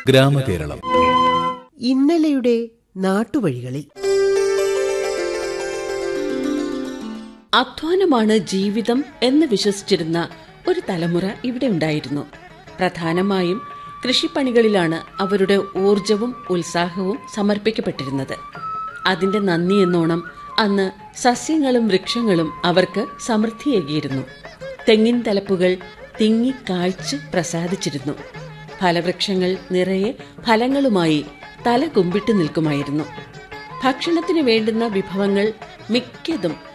ഗ്രാമകേരളം ഇന്നലെയുടെ നാട്ടുവഴികളിൽ അധ്വാനമാണ് ജീവിതം എന്ന് വിശ്വസിച്ചിരുന്ന ഒരു തലമുറ ഇവിടെ ഉണ്ടായിരുന്നു പ്രധാനമായും കൃഷിപ്പണികളിലാണ് അവരുടെ ഊർജവും ഉത്സാഹവും സമർപ്പിക്കപ്പെട്ടിരുന്നത് അതിന്റെ നന്ദി എന്നോണം അന്ന് സസ്യങ്ങളും വൃക്ഷങ്ങളും അവർക്ക് സമൃദ്ധിയേകിയിരുന്നു തെങ്ങിൻ തലപ്പുകൾ തിങ്ങിക്കാഴ്ച പ്രസാദിച്ചിരുന്നു ഫലവൃക്ഷങ്ങൾ നിറയെ ഫലങ്ങളുമായി തല കുമ്പിട്ട് നിൽക്കുമായിരുന്നു ഭക്ഷണത്തിന് വേണ്ടുന്ന വിഭവങ്ങൾ മിക്കതും